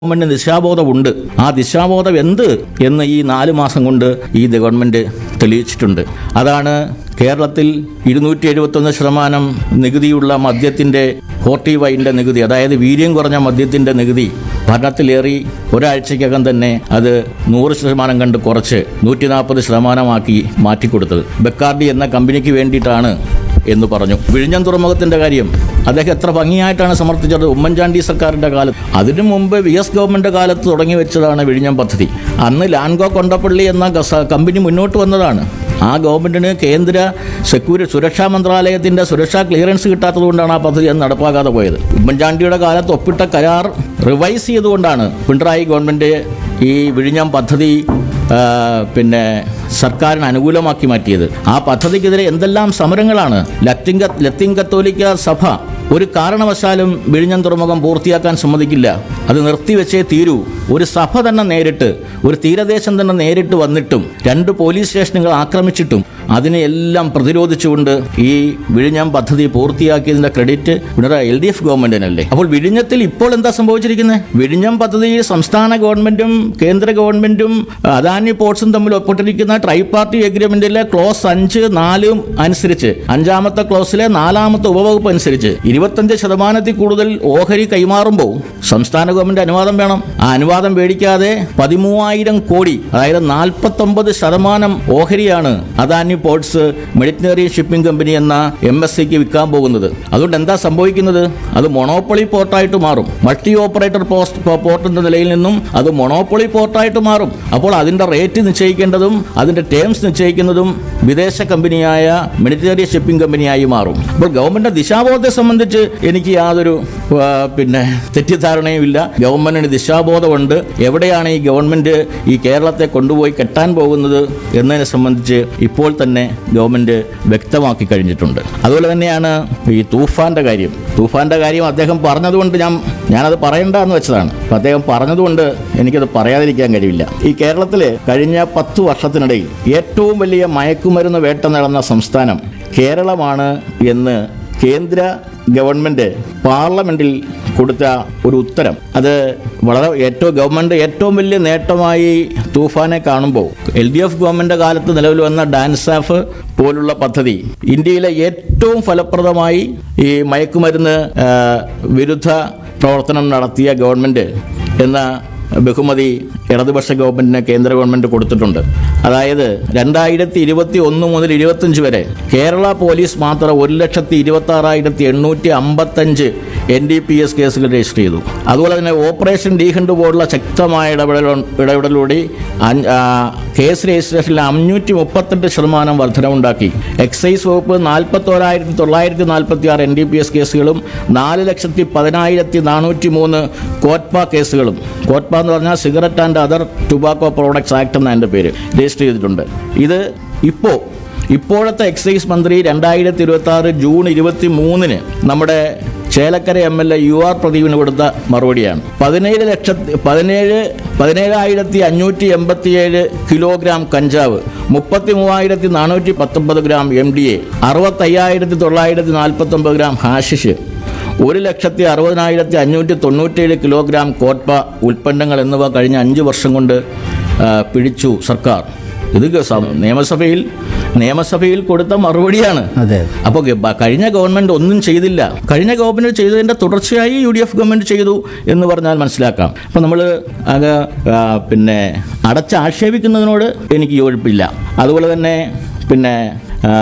government ദിശാബോധമുണ്ട് ആ ദിശാബോധം എന്ത് എന്ന് ഈ നാല് മാസം കൊണ്ട് ഈ ഗവൺമെന്റ് തെളിയിച്ചിട്ടുണ്ട് അതാണ് കേരളത്തിൽ ഇരുന്നൂറ്റി എഴുപത്തൊന്ന് ശതമാനം നികുതിയുള്ള മദ്യത്തിന്റെ ഫോർട്ടി വൈൻ്റെ നികുതി അതായത് വീര്യം കുറഞ്ഞ മദ്യത്തിന്റെ നികുതി ഭരണത്തിലേറി ഒരാഴ്ചക്കകം തന്നെ അത് നൂറ് ശതമാനം കണ്ട് കുറച്ച് നൂറ്റി നാൽപ്പത് ശതമാനമാക്കി മാറ്റിക്കൊടുത്തത് ബെക്കാർഡി എന്ന കമ്പനിക്ക് വേണ്ടിയിട്ടാണ് എന്ന് പറഞ്ഞു വിഴിഞ്ഞം തുറമുഖത്തിന്റെ കാര്യം അദ്ദേഹം എത്ര ഭംഗിയായിട്ടാണ് സമർത്ഥിച്ചത് ഉമ്മൻചാണ്ടി സർക്കാരിന്റെ കാലത്ത് അതിനു മുമ്പ് വി എസ് ഗവൺമെന്റ് കാലത്ത് തുടങ്ങി വെച്ചതാണ് വിഴിഞ്ഞം പദ്ധതി അന്ന് ലാൻഗോ കൊണ്ടപ്പള്ളി എന്ന ഗസ- കമ്പനി മുന്നോട്ട് വന്നതാണ് ആ ഗവൺമെന്റിന് കേന്ദ്ര സെക്യൂരി സുരക്ഷാ മന്ത്രാലയത്തിന്റെ സുരക്ഷാ ക്ലിയറൻസ് കിട്ടാത്തതുകൊണ്ടാണ് ആ പദ്ധതി അന്ന് നടപ്പാക്കാതെ പോയത് ഉമ്മൻചാണ്ടിയുടെ കാലത്ത് ഒപ്പിട്ട കരാർ റിവൈസ് ചെയ്തുകൊണ്ടാണ് പിണറായി ഗവൺമെന്റ് ഈ വിഴിഞ്ഞം പദ്ധതി ആ, പിന്നെ സർക്കാരിന് അനുകൂലമാക്കി മാറ്റിയത് ആ പദ്ധതിക്കെതിരെ എന്തെല്ലാം സമരങ്ങളാണ് ലത്തിൻ ക- ലത്തീൻ കത്തോലിക്ക സഭ ഒരു കാരണവശാലും വിഴിഞ്ഞം തുറമുഖം പൂർത്തിയാക്കാൻ സമ്മതിക്കില്ല അത് നിർത്തിവെച്ചേ തീരൂ ഒരു സഭ തന്നെ നേരിട്ട് ഒരു തീരദേശം തന്നെ നേരിട്ട് വന്നിട്ടും രണ്ട് പോലീസ് സ്റ്റേഷനുകൾ ആക്രമിച്ചിട്ടും അതിനെ എല്ലാം പ്രതിരോധിച്ചുകൊണ്ട് ഈ വിഴിഞ്ഞം പദ്ധതി പൂർത്തിയാക്കിയതിന്റെ credit Pinarayi L D F ഗവൺമെന്റിനല്ലേ അപ്പോൾ വിഴിഞ്ഞത്തിൽ ഇപ്പോൾ എന്താ സംഭവിച്ചിരിക്കുന്നത് വിഴിഞ്ഞം പദ്ധതി സംസ്ഥാന ഗവൺമെന്റും കേന്ദ്ര ഗവൺമെന്റും അദാനി പോർട്സും തമ്മിൽ ഒപ്പിട്ടിരിക്കുന്ന ട്രൈ പാർട്ടി എഗ്രിമെന്റിലെ ക്ലോസ് അഞ്ച് നാലും അനുസരിച്ച് അഞ്ചാമത്തെ ക്ലോസിലെ നാലാമത്തെ ഉപവകുപ്പ് അനുസരിച്ച് ഇരുപത്തഞ്ച് ശതമാനത്തിൽ കൂടുതൽ ഓഹരി കൈമാറുമ്പോൾ സംസ്ഥാന ഗവൺമെന്റ് അനുവാദം വേണം ആ അനുവാദം മേടിക്കാതെ പതിമൂവായിരം കോടി അതായത് നാൽപ്പത്തൊമ്പത് ശതമാനം ഓഹരിയാണ് Adani ports Mediterranean shipping company എന്ന എം എസ് സിക്ക് വിൽക്കാൻ പോകുന്നത് അതുകൊണ്ട് എന്താ സംഭവിക്കുന്നത് അത് മൊണോപ്പൊളി പോർട്ടായിട്ട് മാറും മൾട്ടി ഓപ്പറേറ്റർ പോസ്റ്റ് പോർട്ടിന്റെ നിലയിൽ നിന്നും അത് മൊണോപ്പൊളി പോർട്ടായിട്ട് മാറും അപ്പോൾ അതിന്റെ റേറ്റ് നിശ്ചയിക്കേണ്ടതും അതിന്റെ ടേംസ് നിശ്ചയിക്കുന്നതും വിദേശ കമ്പനിയായ മെഡിറ്ററേനിയൻ ഷിപ്പിംഗ് കമ്പനിയായി മാറും അപ്പോൾ ഗവൺമെന്റ് ദിശാബോധത്തെ സംബന്ധിച്ച് എനിക്ക് യാതൊരു ആ, പിന്നെ തെറ്റിദ്ധാരണയും ഇല്ല ഗവൺമെന്റിന് ദിശാബോധമുണ്ട് എവിടെയാണ് ഈ ഗവൺമെന്റ് ഈ കേരളത്തെ കൊണ്ടുപോയി കെട്ടാൻ പോകുന്നത് എന്നതിനെ സംബന്ധിച്ച് ഇപ്പോൾ തന്നെ ഗവൺമെന്റ് വ്യക്തമാക്കി കഴിഞ്ഞിട്ടുണ്ട് അതുപോലെ തന്നെയാണ് ഈ തൂഫാന്റെ കാര്യം തൂഫാന്റെ കാര്യം അദ്ദേഹം പറഞ്ഞതുകൊണ്ട് ഞാൻ ഞാനത് പറയണ്ട എന്ന് വെച്ചതാണ് അപ്പം അദ്ദേഹം പറഞ്ഞതുകൊണ്ട് എനിക്കത് പറയാതിരിക്കാൻ കഴിയില്ല ഈ കേരളത്തിൽ കഴിഞ്ഞ പത്ത് വർഷത്തിനിടയിൽ ഏറ്റവും വലിയ മയക്കുമരുന്ന് വേട്ട നടന്ന സംസ്ഥാനം കേരളമാണ് എന്ന് കേന്ദ്ര ഗവൺമെന്റ് പാർലമെന്റിൽ കൊടുത്ത ഒരു ഉത്തരം അത് വളരെ ഏറ്റവും ഗവൺമെന്റ് ഏറ്റവും വലിയ നേട്ടമായി തൂഫാനെ കാണുമ്പോൾ എൽ ഡി എഫ് ഗവൺമെന്റ് കാലത്ത് നിലവിൽ വന്ന ഡാൻസാഫ് പോലുള്ള പദ്ധതി ഇന്ത്യയിലെ ഏറ്റവും ഫലപ്രദമായി ഈ മയക്കുമരുന്ന് ആ, വിരുദ്ധ പ്രവർത്തനം നടത്തിയ ഗവൺമെന്റ് എന്ന ബഹുമതി ഇടതുപക്ഷ ഗവൺമെന്റിന് കേന്ദ്ര ഗവൺമെന്റ് കൊടുത്തിട്ടുണ്ട് അതായത് രണ്ടായിരത്തി ഇരുപത്തി ഒന്ന് മുതൽ ഇരുപത്തഞ്ച് വരെ കേരള പോലീസ് മാത്രം ഒരു ലക്ഷത്തി ഇരുപത്തി ആറായിരത്തി എണ്ണൂറ്റി അമ്പത്തഞ്ച് എൻ ഡി പി എസ് കേസുകൾ രജിസ്റ്റർ ചെയ്തു അതുപോലെ തന്നെ ഓപ്പറേഷൻ ഡീഹണ്ട് പോലുള്ള ശക്തമായ ഇടപെടൽ ഇടപെടലോടെ അഞ്ച്- ആ, കേസ് രജിസ്ട്രേഷനിൽ അഞ്ഞൂറ്റി മുപ്പത്തെട്ട് ശതമാനം വർധനവുണ്ടാക്കി എക്സൈസ് വകുപ്പ് നാൽപ്പത്തോരായിരത്തി തൊള്ളായിരത്തി നാൽപ്പത്തി ആറ് എൻ ഡി പി എസ് കേസുകളും നാല് ലക്ഷത്തി പതിനായിരത്തി നാനൂറ്റി മൂന്ന് കോറ്റ്പ കേസുകളും കോറ്റ്പ എന്ന് പറഞ്ഞാൽ cigarette and other tobacco products act എന്ന എൻ്റെ പേര് രജിസ്റ്റർ ചെയ്തിട്ടുണ്ട് ഇത് ഇപ്പോൾ ഇപ്പോഴത്തെ എക്സൈസ് മന്ത്രി രണ്ടായിരത്തി ഇരുപത്തി ആറ് ജൂൺ ഇരുപത്തി മൂന്നിന് നമ്മുടെ Chelakkara M L A U R പ്രദീപിന് കൊടുത്ത മറുപടിയാണ് പതിനേഴ് ലക്ഷത്തി പതിനേഴ് പതിനേഴായിരത്തി അഞ്ഞൂറ്റി എൺപത്തിയേഴ് കിലോഗ്രാം കഞ്ചാവ് മുപ്പത്തി മൂവായിരത്തി നാനൂറ്റി പത്തൊമ്പത് ഗ്രാം എം ഡി എ അറുപത്തയ്യായിരത്തി തൊള്ളായിരത്തി നാൽപ്പത്തൊമ്പത് ഗ്രാം ഹാഷിഷ് ഒരു ലക്ഷത്തി അറുപതിനായിരത്തി അഞ്ഞൂറ്റി തൊണ്ണൂറ്റേഴ് കിലോഗ്രാം കോട്ട്പ ഉൽപ്പന്നങ്ങൾ എന്നിവ കഴിഞ്ഞ അഞ്ച് വർഷം കൊണ്ട് ആ, പിടിച്ചു സർക്കാർ ഇത് ഗ- സ- നിയമസഭയിൽ നിയമസഭയിൽ കൊടുത്ത മറുപടിയാണ് അതെ അപ്പോൾ ഗ- കഴിഞ്ഞ ഗവൺമെന്റ് ഒന്നും ചെയ്തില്ല കഴിഞ്ഞ ഗവൺമെന്റ് ചെയ്തതിന്റെ തുടർച്ചയായി യു ഡി എഫ് ഗവൺമെന്റ് ചെയ്തു എന്ന് പറഞ്ഞാൽ മനസ്സിലാക്കാം അപ്പോൾ നമ്മൾ അത് ആ, പിന്നെ അടച്ചാക്ഷേപിക്കുന്നതിനോട് എനിക്ക് യോജിപ്പില്ല അതുപോലെ തന്നെ പിന്നെ ആ,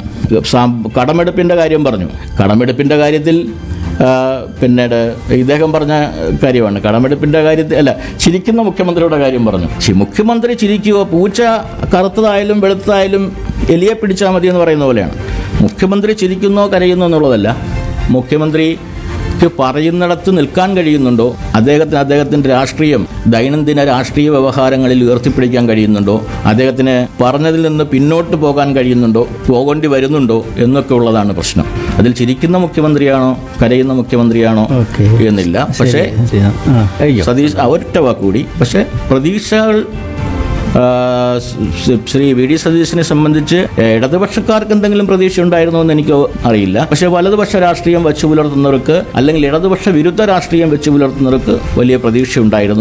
സാം- കടമെടുപ്പിന്റെ കാര്യം പറഞ്ഞു കടമെടുപ്പിന്റെ കാര്യത്തിൽ ആ, പിന്നീട് ഇദ്ദേഹം പറഞ്ഞ കാര്യമാണ് കടമെടുപ്പിന്റെ കാര്യത്തിൽ അല്ല ചിരിക്കുന്ന മുഖ്യമന്ത്രിയുടെ കാര്യം പറഞ്ഞു ചി- മുഖ്യമന്ത്രി ചിരിക്കുക പൂച്ച കറുത്തതായാലും വെളുത്തതായാലും എലിയെ പിടിച്ചാൽ മതി എന്ന് പറയുന്ന പോലെയാണ് മുഖ്യമന്ത്രി ചിരിക്കുന്നോ കരയുന്നോ എന്നുള്ളതല്ല മുഖ്യമന്ത്രിക്ക് പറയുന്നിടത്ത് നിൽക്കാൻ കഴിയുന്നുണ്ടോ അദ്ദേഹത്തിന് അദ്ദേഹത്തിന്റെ രാഷ്ട്രീയം ദൈനംദിന രാഷ്ട്രീയ വ്യവഹാരങ്ങളിൽ ഉയർത്തിപ്പിടിക്കാൻ കഴിയുന്നുണ്ടോ അദ്ദേഹത്തിന് പറഞ്ഞതിൽ നിന്ന് പിന്നോട്ട് പോകാൻ കഴിയുന്നുണ്ടോ പോകേണ്ടി വരുന്നുണ്ടോ എന്നൊക്കെ ഉള്ളതാണ് പ്രശ്നം അതിൽ ചിരിക്കുന്ന മുഖ്യമന്ത്രിയാണോ കരയുന്ന മുഖ്യമന്ത്രിയാണോ ഓക്കെ എന്നില്ല പക്ഷേ ശരി ആ അയ്യോ സതീഷ് ആ, ഒറ്റ വാക്കുകൂടി പക്ഷേ പ്രതീക്ഷകൾ ആ, സ് ശ്രീ വി ഡി സതീശിനെ സംബന്ധിച്ച് ഇടതുപക്ഷക്കാർക്ക് എന്തെങ്കിലും പ്രതീക്ഷ ഉണ്ടായിരുന്നോ എന്ന് എനിക്ക് അറിയില്ല പക്ഷേ വലതുപക്ഷ രാഷ്ട്രീയം വെച്ചു പുലർത്തുന്നവർക്ക് അല്ലെങ്കിൽ ഇടതുപക്ഷ വിരുദ്ധ രാഷ്ട്രീയം വെച്ചു പുലർത്തുന്നവർക്ക് വലിയ പ്രതീക്ഷ ഉണ്ടായിരുന്നു